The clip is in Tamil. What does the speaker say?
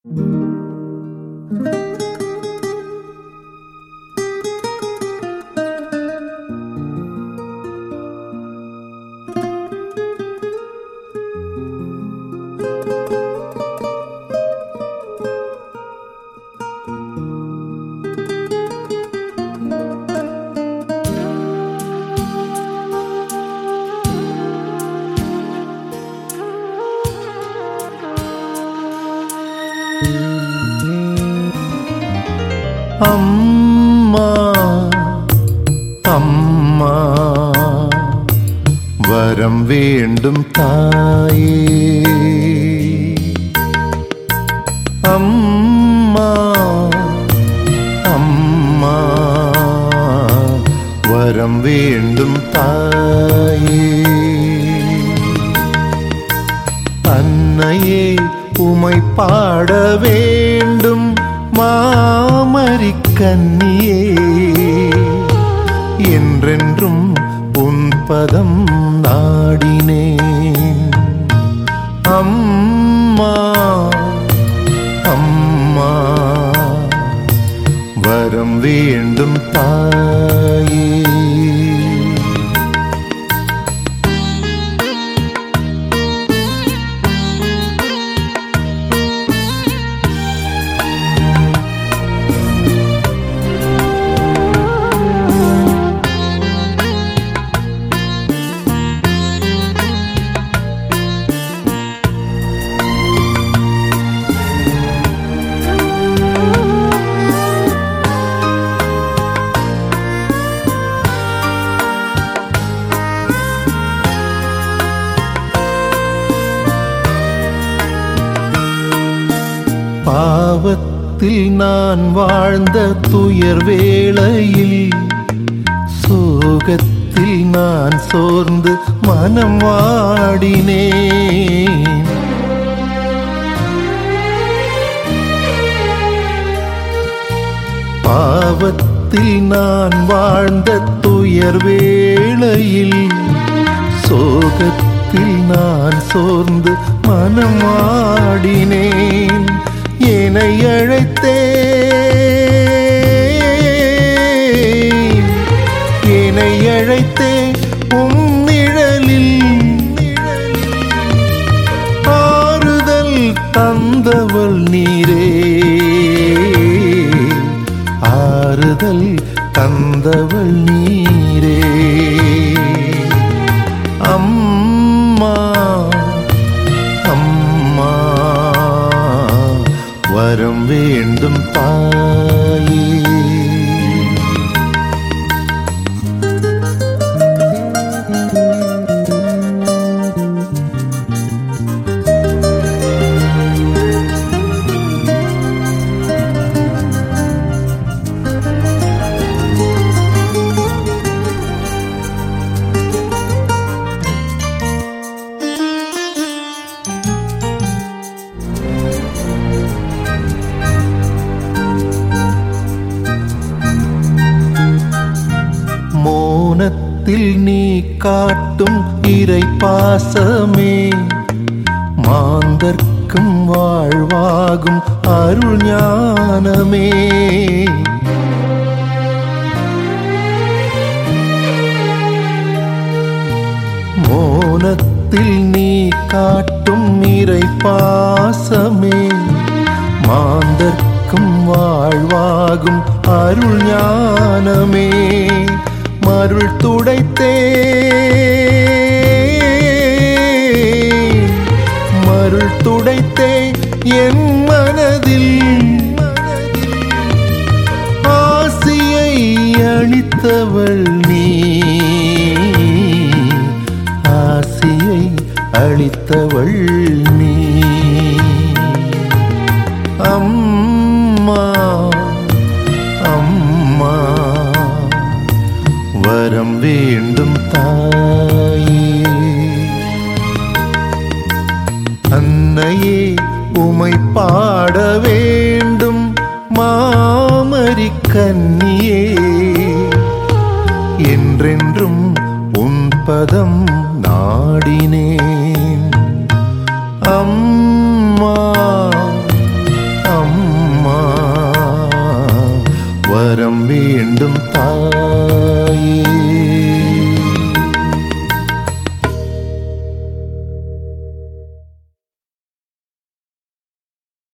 அம்மா அம்மா வரம் வேண்டும் தாயே அம்மா அம்மா வரம் வேண்டும் தாயே அன்னையே உமை பாட வேண்டும் மாமரி கன்னியே என்றென்றும் உன் பதம் நாடினேன் அம்மா அம்மா வரம் வேண்டும் தாயே பாவத்தில் நான் வாழ்ந்த துயர் வேளையில் சோகத்தில் நான் சோர்ந்து மனம் வாடினேன் பாவத்தில் நான் வாழ்ந்த துயர் வேளையில் சோகத்தில் நான் சோர்ந்து மனம் வாடினேன் என்னை அழைத்தே என்னை அழைத்தே உம் நிழலில் ஆறுதல் தந்தவள் நீரே ஆறுதல் தந்தவள் நீரே அம்மா அம்மா வரம் வேண்டும் தாயே மோனத்தில் நீ காட்டும் இறை பாசமே மாந்தர்க்கும் வாழ்வாகும் அருள் ஞானமே மோனத்தில் நீ காட்டும் இறை பாசமே மாந்தர்க்கும் வாழ்வாகும் அருள் ஞானமே மருள் துடைத்தே மருள் துடைத்தே என் மனதில் ஆசியை அளித்தவள் நீ ஆசியை அளித்தவள் நீ அம்மா அம்மா வரம் வேண்டும் தாயே அன்னையே உமை பாட வேண்டும் மாமரி கன்னியே என்றென்றும் உன் பதம் நாடினேன் அம்மா வரம் வேண்டும் தாயே